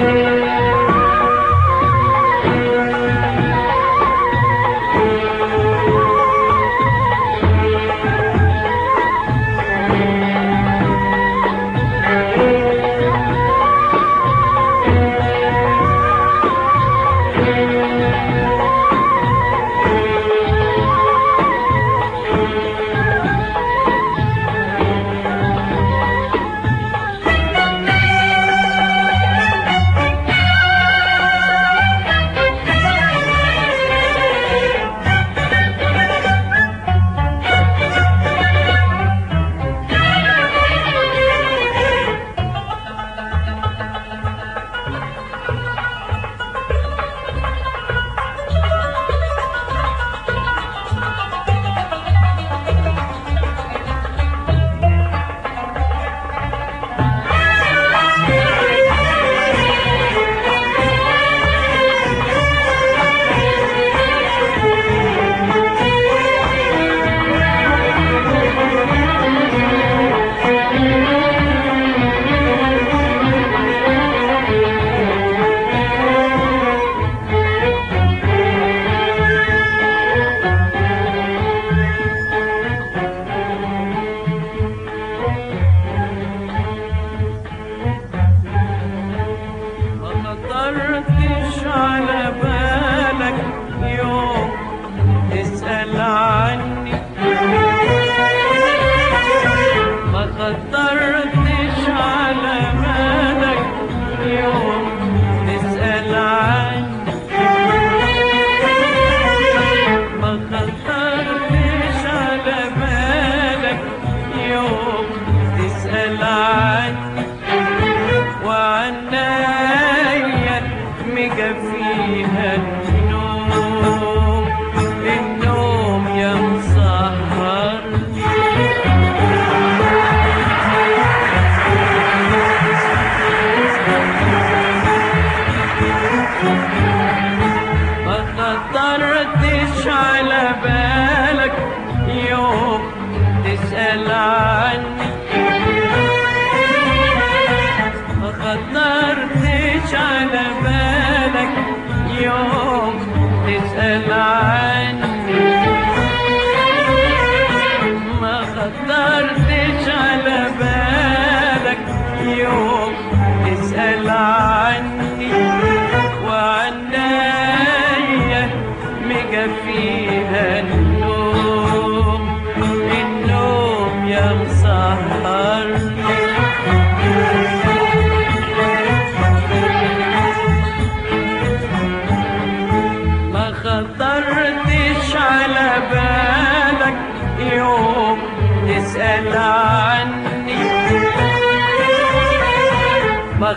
ما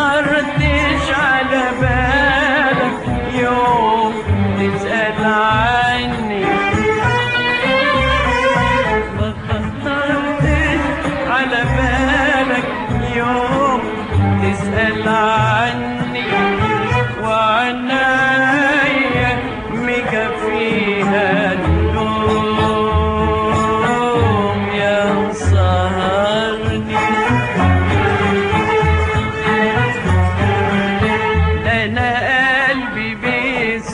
خطرتش على بالك يوم تسأل عني ما خطرتش على بالك يوم تسأل عني وعنايا مكفيها النوم يا سهرني انا قلبي بيس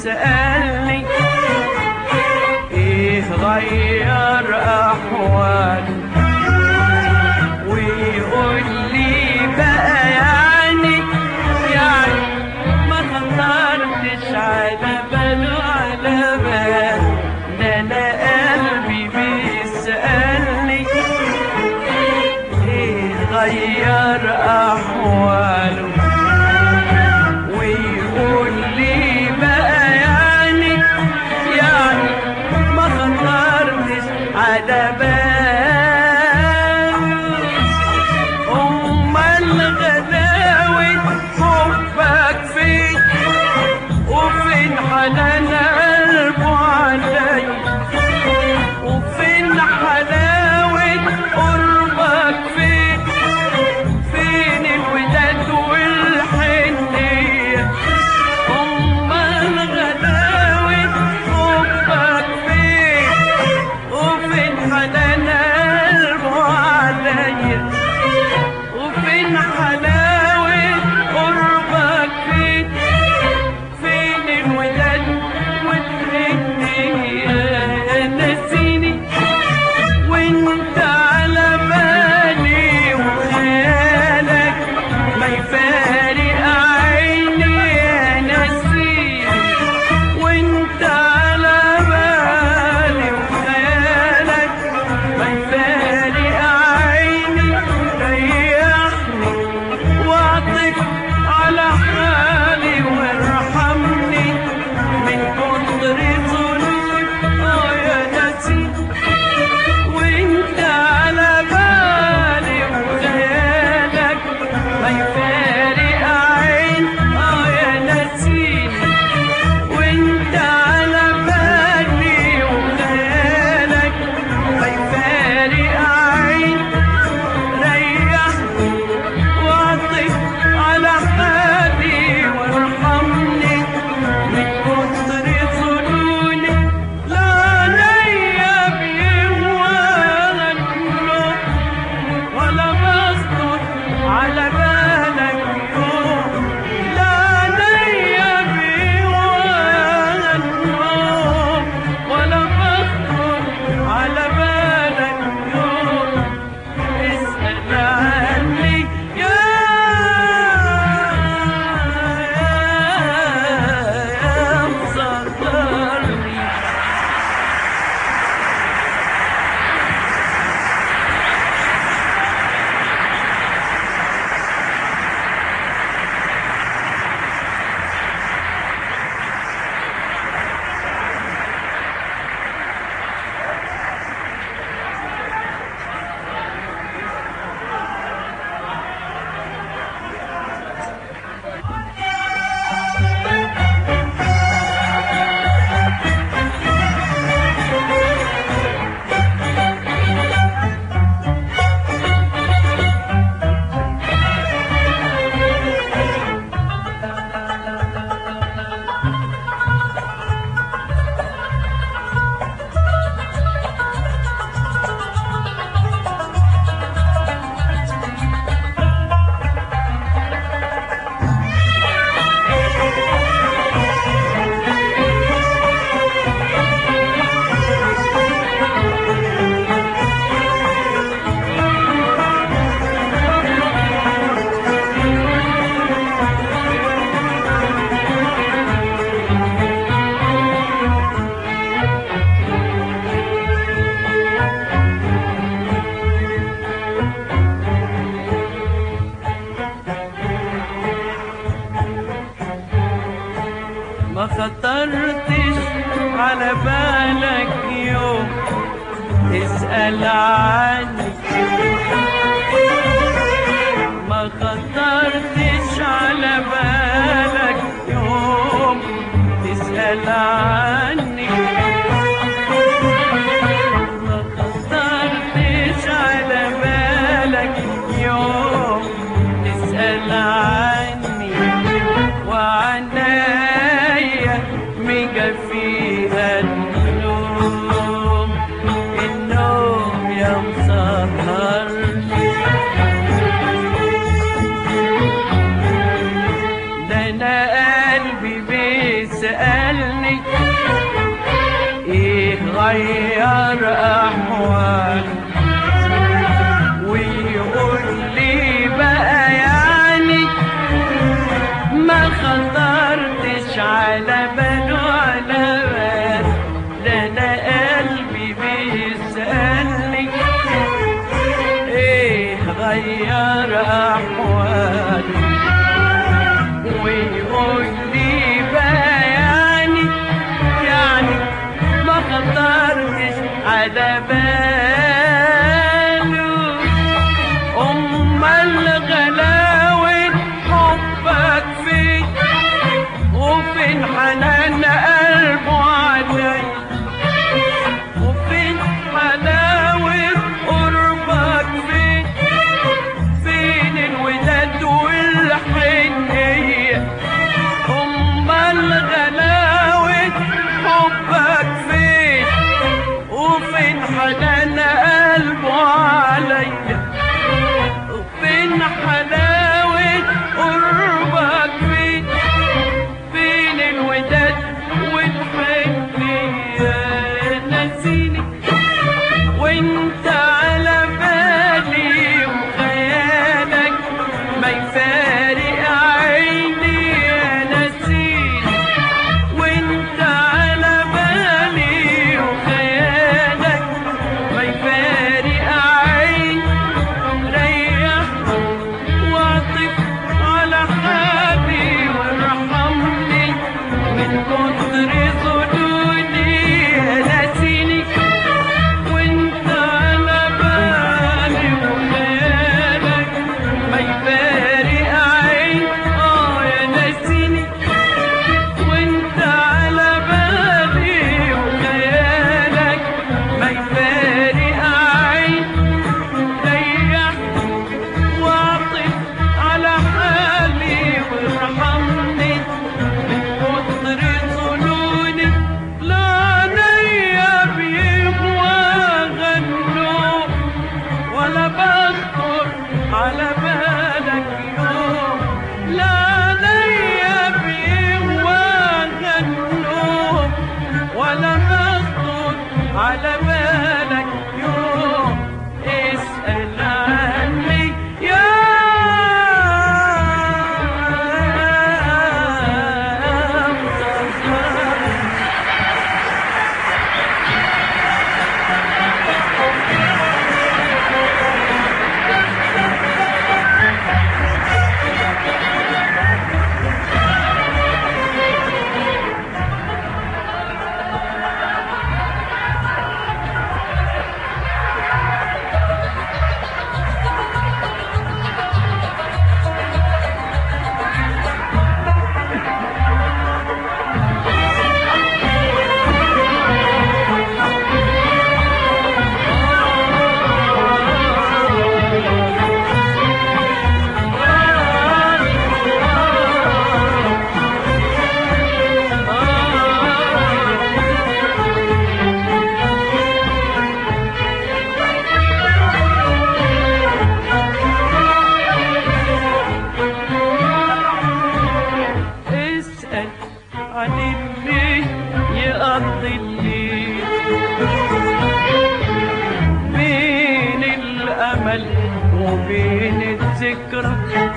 خطرتش على بالك يوم تسأل عني ما خطرتش على بالك يوم تسأل عني ما خطرتش على بالك يوم تسأل عني وعنايا ميجا فيها النوم النوم يا مسهرني ده انا قلبي بيسألني ايه غير احوالي ويقول لي بقى يعني ما خطرتش على باله على بال ده انا قلبي بيسألني ايه غير احوالي ويقول لي بياني يعني ما خطرتش على باله امال غلاوة حبك فين وفين حنان قلبه علي وفين حلاوة قربك فين فين الوداد والحنية أمال غلاوة حبك فين وفين حنان قلبه عليا وفين حلاوة قربك فين فين الوداد والحنية نسيني وانت على بالي وخيالك ما يفارق عيني يا نسيني وانت على بالي وخيالك ما يفارق عيني ريح واعطف على حالي وارحمني من كتر ظنوني نسيني وانت على بالي وخيالك ما يفارق عين اه يا نسيني وانت على بالي وخيالك ما يفارق عين ريح واعطف على حالي وارحمني من كتر ظنوني لا نيا بيهوى غنوا ولا بخطر على بالك يوم لا نيا بيهوى غنوا ولا بخطر على بالك يوم اسأل عني يا مسهر اسأل عن اللي يقضي الليل بين الأمل وبين الذكرى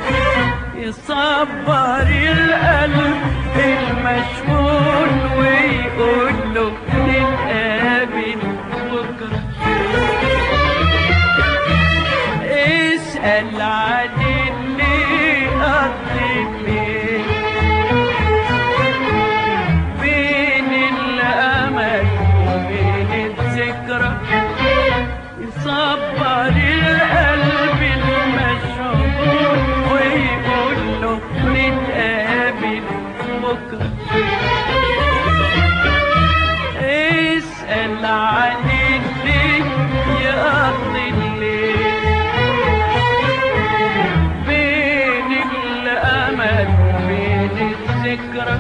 يصبر القلب المشغول ويقول له نتقابل بكرة اسأل عن اللي قضي الليل الذكرى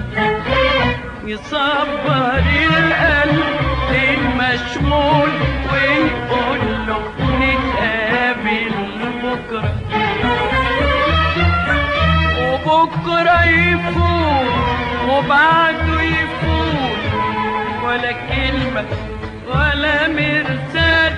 يصبر القلب المشغول ويقول له نتقابل بكرة وبكرة يفوت وبعده يفوت ولا كلمة ولا مرسال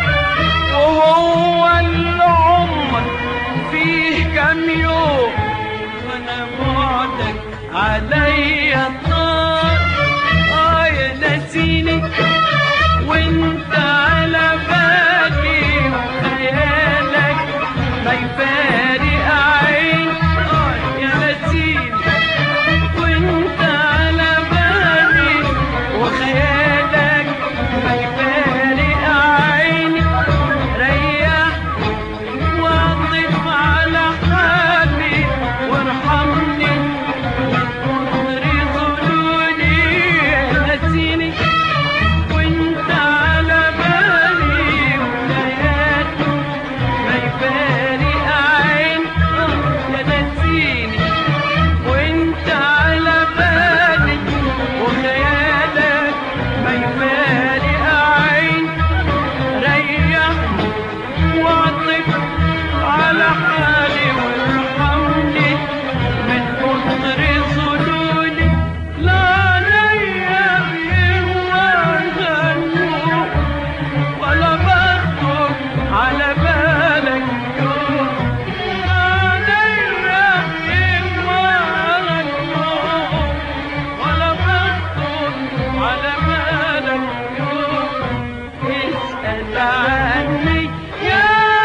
وهو العمر فيه كام يوم وانا بعدك عليا النار اه يا ناسيني وانت على بالي وخيالك ما يفارق عين اه يا ناسيني وانت على بالي وخيالك ما يفارق عيني ريح واطف على حالي وارحمني وكتر ظلوني نسيني وانت على بالي وليالي ما يفارق عين يا نسيني وانت على بالي وخيالك ما يفارق عين ريح واعطف على حالي وارحمني من كتر ظلولي لا ليا بيهوى غنوه ولا بخطر على بالك يوم لا ليا بيهوى غنوه ولا بخطر على بالك يوم اسأل عني يا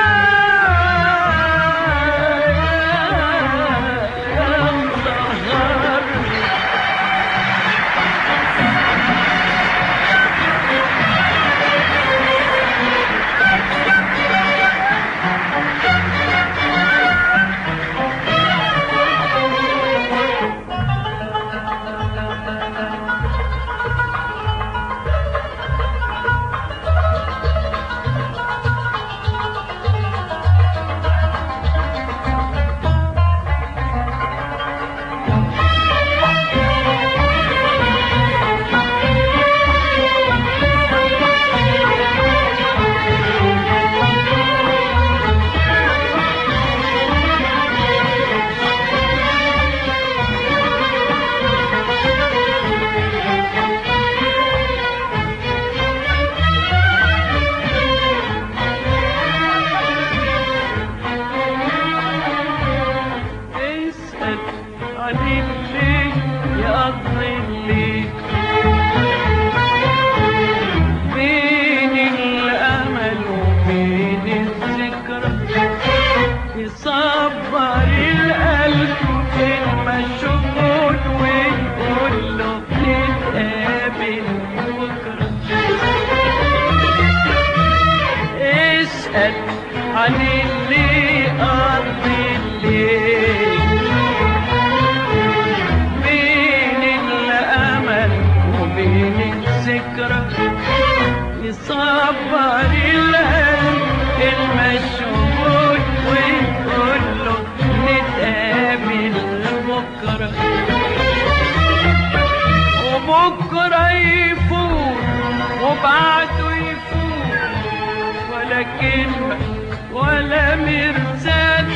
مطهر اسأل عن اللي يقضي اللي بين الأمل وبين الذكرى يصبر القلب المشغول ويقول له نتقابل بكرة اسأل عن اللي قضي الليل بين الأمل وبين الذكرى يصبر القلب المشغول ويقول له نتقابل بكرة وبكرة يفوت وبعده يفوت ولا كلمة ولا مرسال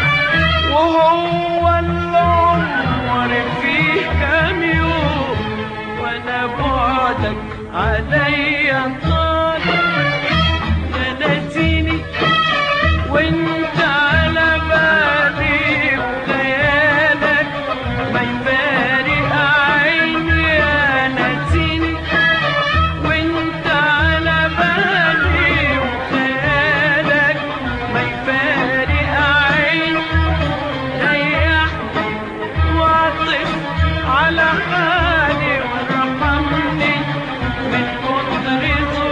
وهو العمر فيه كام يوم وانا بعدك عليا طال يا ناسيني وانت على بالي وخيالك ما يفارق عيني يا ناسيني وانت على بالي وخيالك ما يفارق عيني ريح واعطف على حالي وارحمني من كتر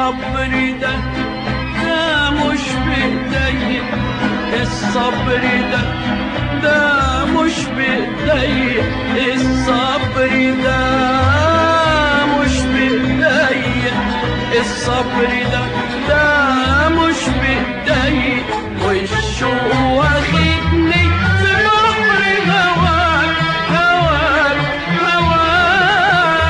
الصبر ده ده مش بإيديا الصبر ده ده مش بإيديا الصبر ده مش بإيديا الصبر ده ده مش بإيديا والشوق واخدني في بحر هواك هواك هواك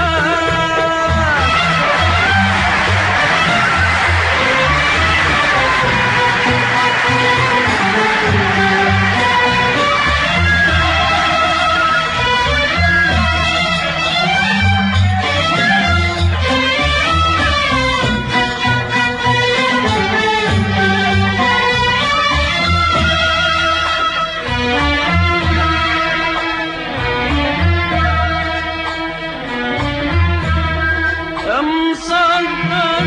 مصدر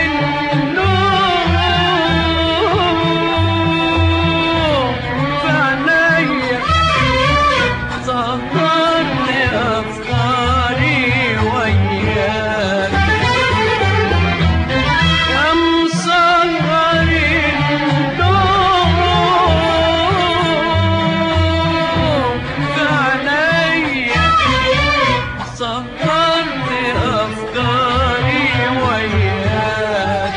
النور في عينيا سهرت أفكاري وياك يا مصغر النور في عينيا سهرت أفكاري وياك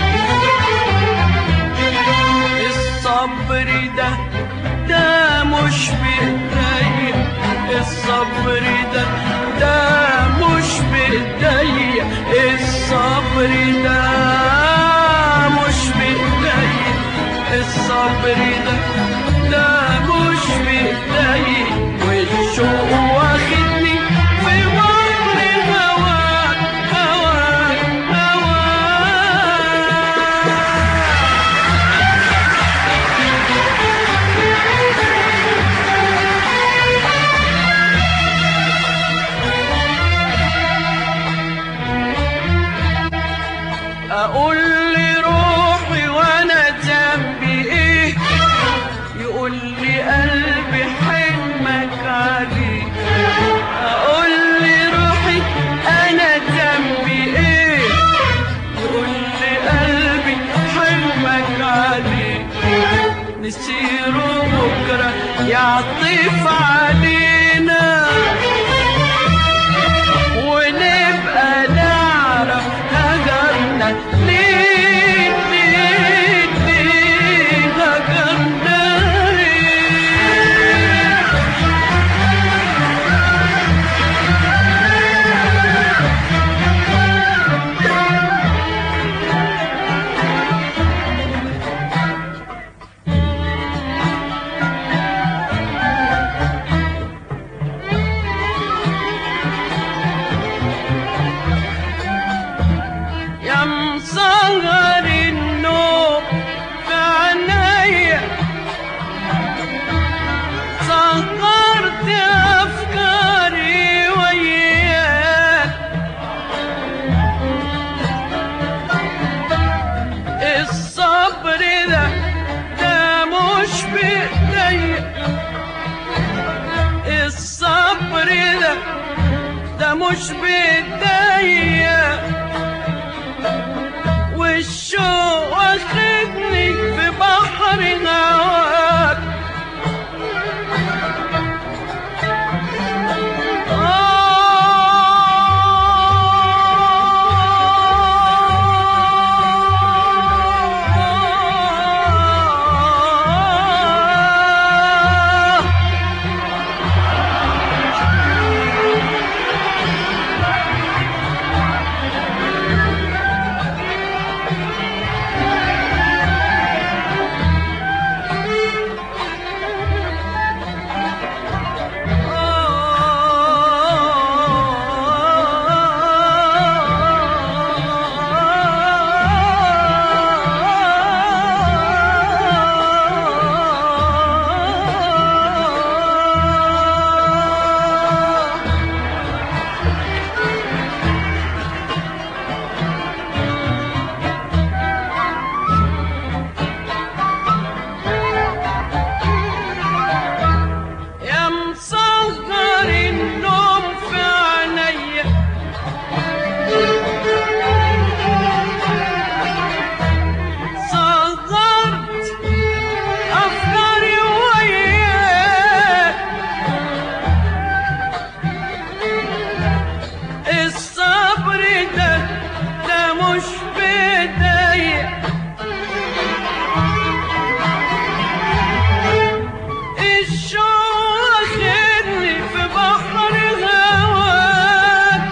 الصبر ده ده مش بإيديا الصبر ده ده مش بإيديا الصبر ده مش بإيديا الصبر ده ده مش بإيديا والشوق واخدني في بحر هواك هواك هواك اقول لي روحي وانا ذنبي ايه يقول لي قلبي حلمك عليه اقول لي روحي انا ذنبي ايه يقول لي قلبي حلمك عليه نسيره بكره يعطف علينا ونبقى نعرف هجرنا ليه ليه ليه هجرنا ليه يا مصغر النوم في عينيا صغرت افكاري وياك الصبر ده ده مش بايديا الصبر ده ده مش بايديا والشوق واخدني في بحر هواك آه مش بداية الشوق واخدني في بحر هواك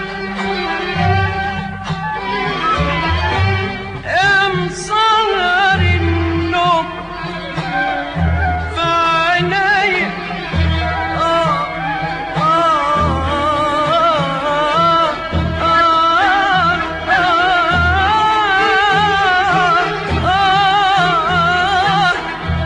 يا مسهر النوم في عينيا آه آه آه آه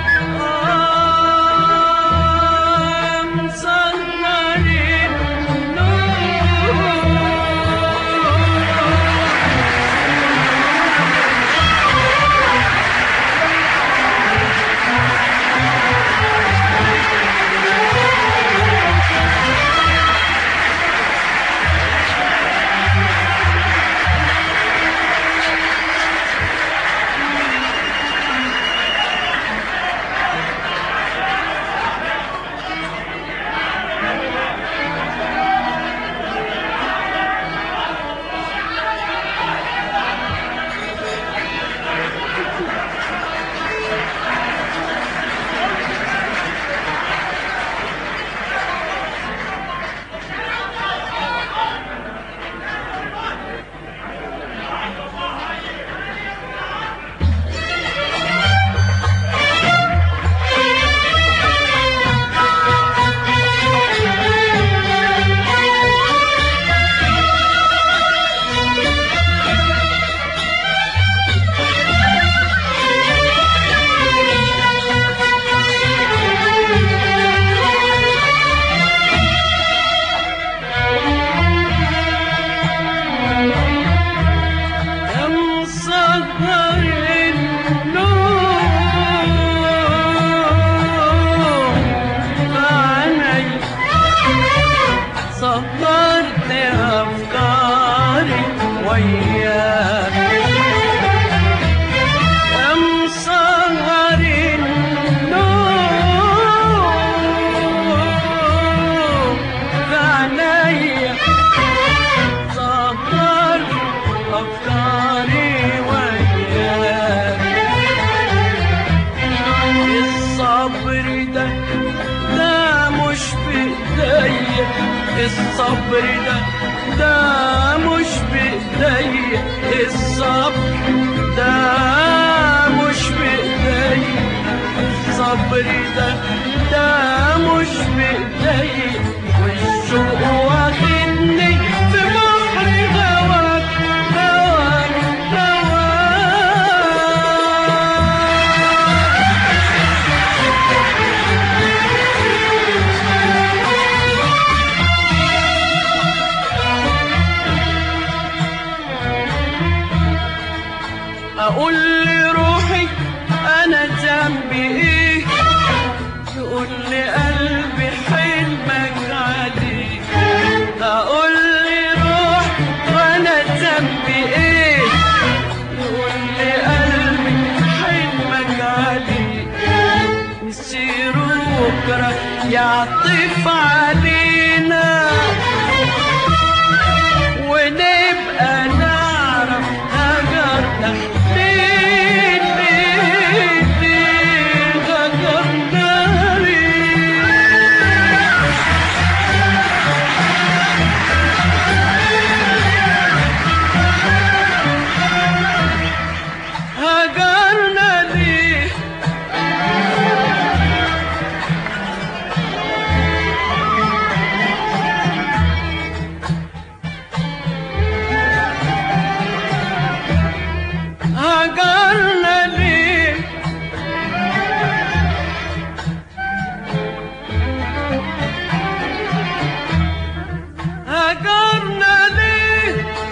كم سهر النوم معني سهرت أفكاري وياك كم سهر النوم معني سهر أفكاري وياك الصبر ده ده مش بإيديا الصبر ده ده مش بإيديا الصبر ده مش بإيديا الصبر ده ده مش بإيديا والشوق واخدني في بحر هواك هواك هواك اقول لروحي انا ذنبي ايه تقول لي قلبي حلمك عليه اقول لروح وانا ذنبي ايه تقول لي قلبي حلمك عليه نسير بكره يعطف علينا ونبقى نعرف هجرنا ليه ليه ليه هجرنا ليه هجرنا ليه هجرنا ليه هجرنا ليه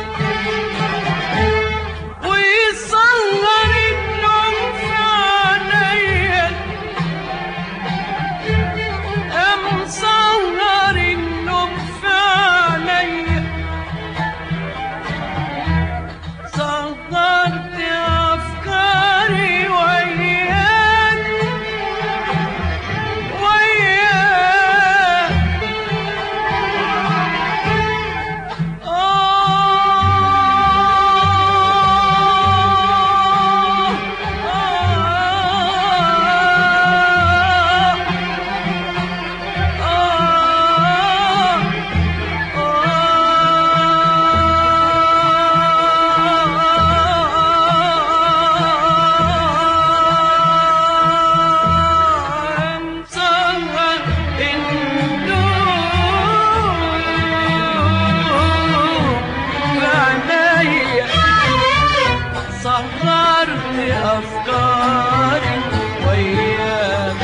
ويصغر النوم في عينيا أم صغر النوم في عينيا صغرت سهرت أفكاري وياك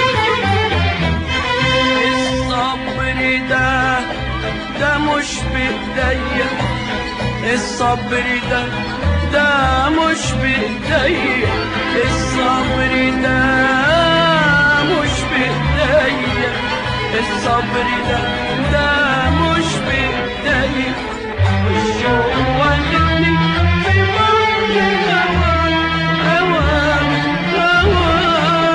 الصبر ده ده مش بإيديا الصبر ده ده مش بإيديا الصبر ده مش بإيديا الصبر ده ده مش بإيديا والشوق واخدني في بحر الهوى هوى هوى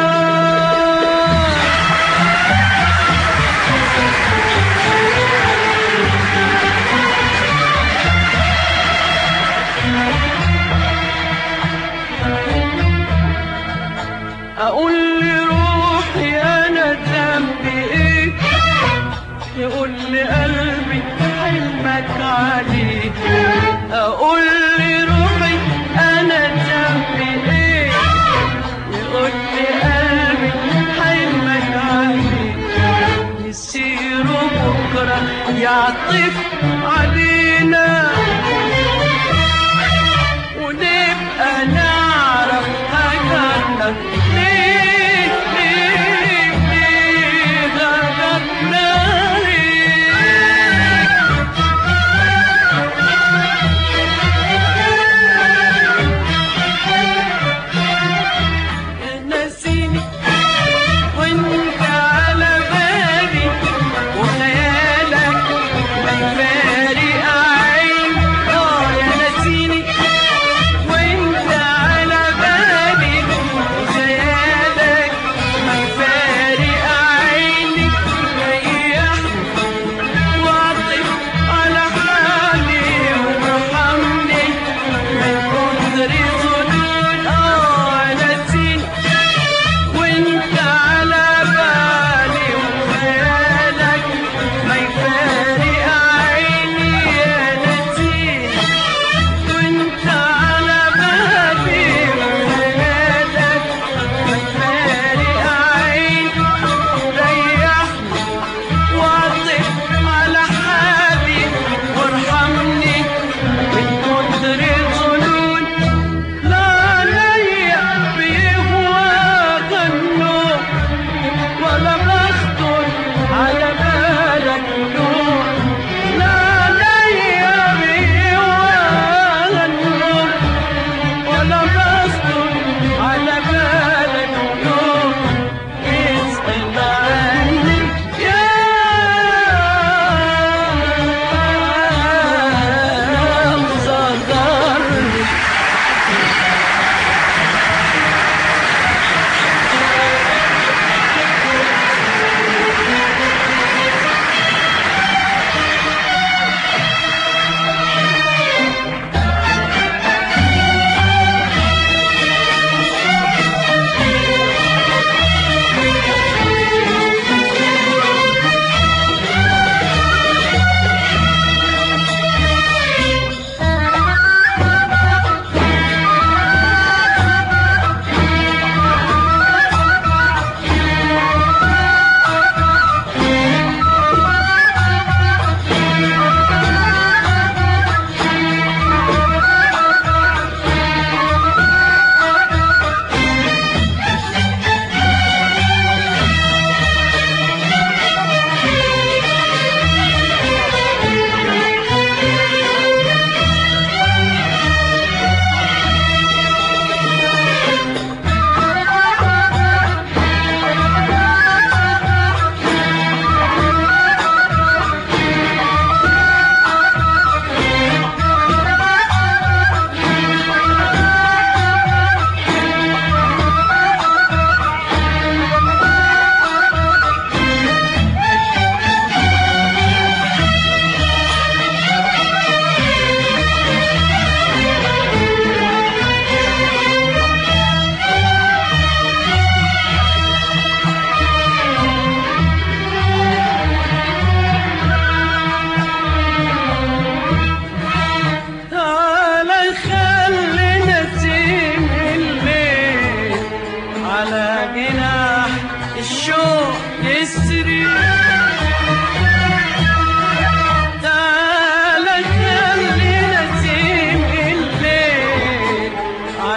اقول لروحي انا ذنبي ايه يقول لي قلبي حلمك عليه اقول لروحي انا ذنبي ايه يقول لي قلبي حلمك عليه نسير بكره يعطف علينا ونبقى نعرف هجرنا ليه ليه ليه هجرنا ليه نسيني وانت على بالي وخيالك ما يفارق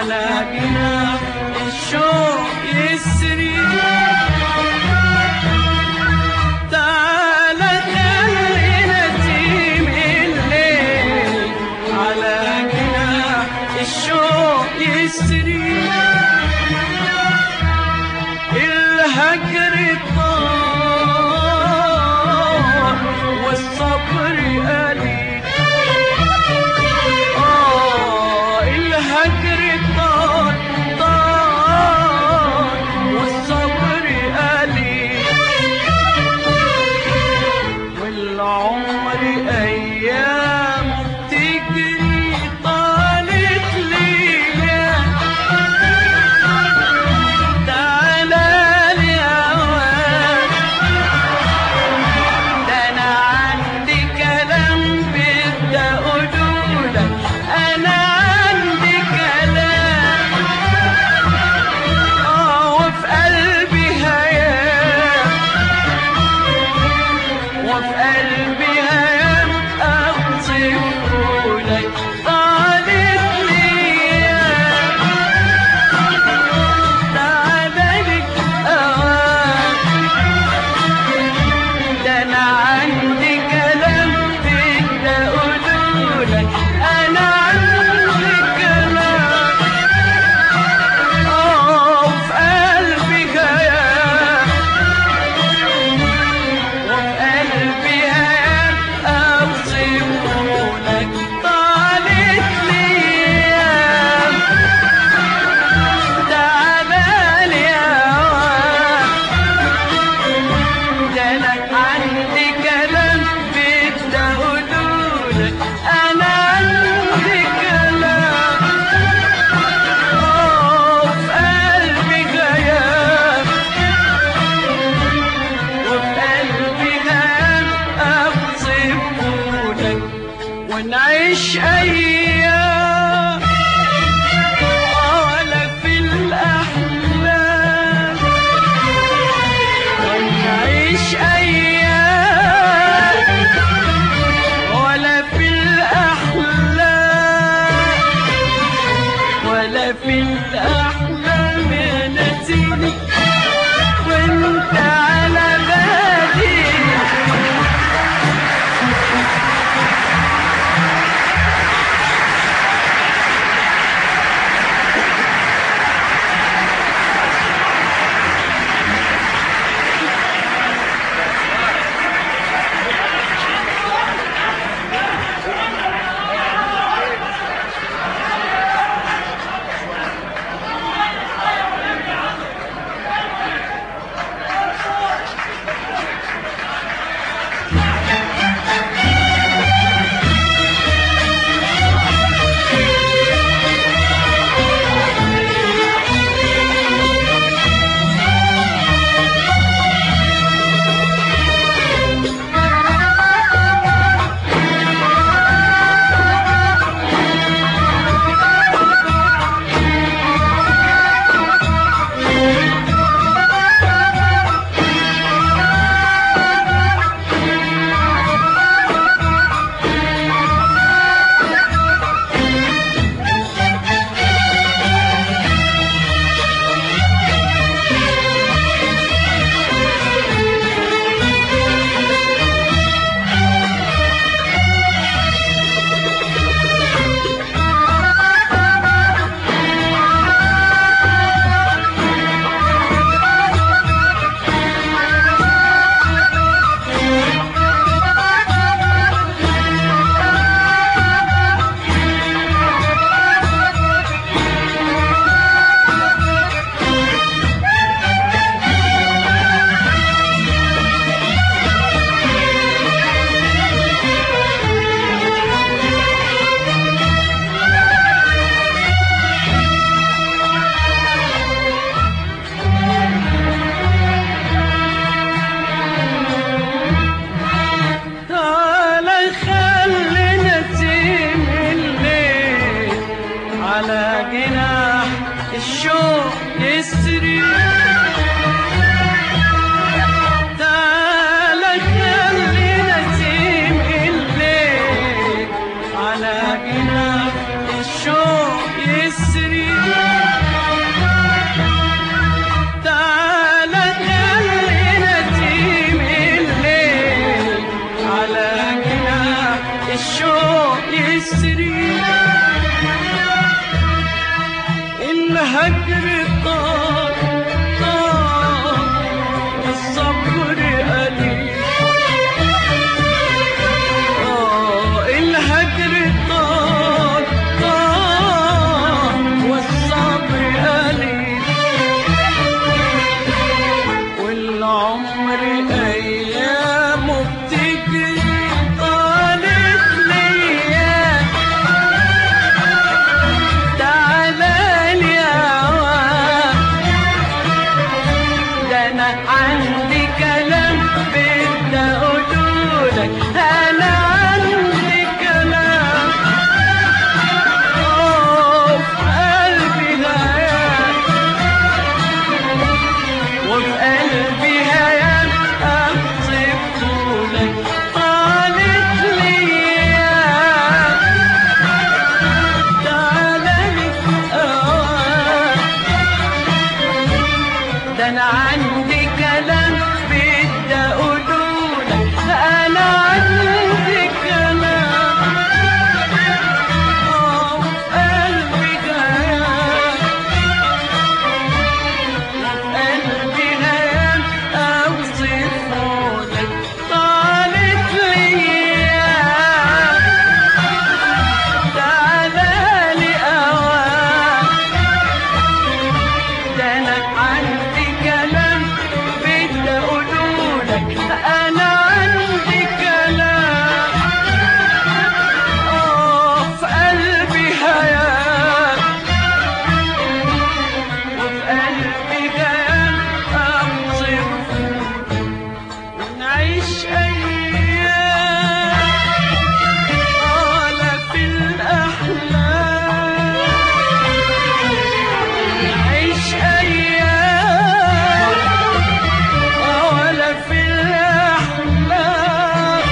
على جناح الشوق يسري تعالى خلي نسيم الليل على جناح الشوق يسري الهجر طار والصبر قليل آه الهجر طار طار والصبر قليل والعمر أيام تجري طالت ليا تعالى لي أوان ده أنا عندي كلام بدي أقولولك أنا عندي كلام آه وفي قلبي هيام وفي قلبي هيام أوصفهولك طالت ليا تعالى لك أوان ده أنا عندي كلام بدي أقولولك أنا عندي كلام آه وفي قلبي هيام وفي قلبي هيام أوصفهولك طالت ليام تعالى لي أوان ده أنا عندي كلام بدي أقولولك أنا عندي كلام آه في قلبي غياب وفي قلبي غياب أوصفهولك ونعيش أيام ولا في الأحلام ونعيش أيام ولا في الأحلام ولا في الأحلام يا نسيني وانت على بالي على جناح الشوق يسري الهجر طار طار الصبر قليل آه الهجر طار طار والصبر قليل والعمر أيامه بتجري طالت ليا تعالى لي أوام ده أنا عندي كلام بدي أقولولك أنا عندي كلام آه في قلبي هيام وفي قلبي هيام أوصفهولك طالت ليا تعالى لي أوام ده انا عندي كلام بدي اقولولك انا عندي كلام اه وفي قلبي كلام وفي قلبي هيام اوصفهولك طالت ليا تعالى لي اوام ده انا عندي كلام بدي اقولولك انا عندي كلام اه في قلبي هيام وفي قلبي هيام اوصف ونعيش ايام ولا في الاحلام نعيش أيام ولا في الأحلام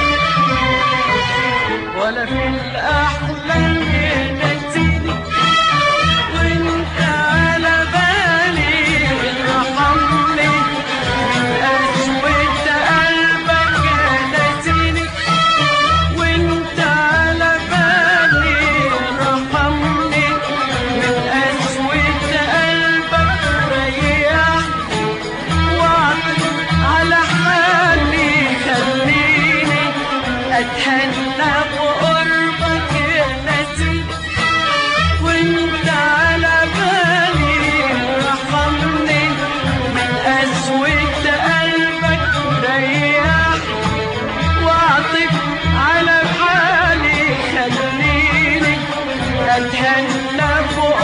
ولا في الأحلام ينسيني وانت على بالي ارحمني من قسوة قلبك نسيني وانت على بالي ارحمني من قسوة قلبك ريحني واعطف على حالي خليني اتهنى بقربك يا نسيم وانت على بالي رحمني من قسوة قلبك ريحني واعطف على حالي خليني اتهنى فوق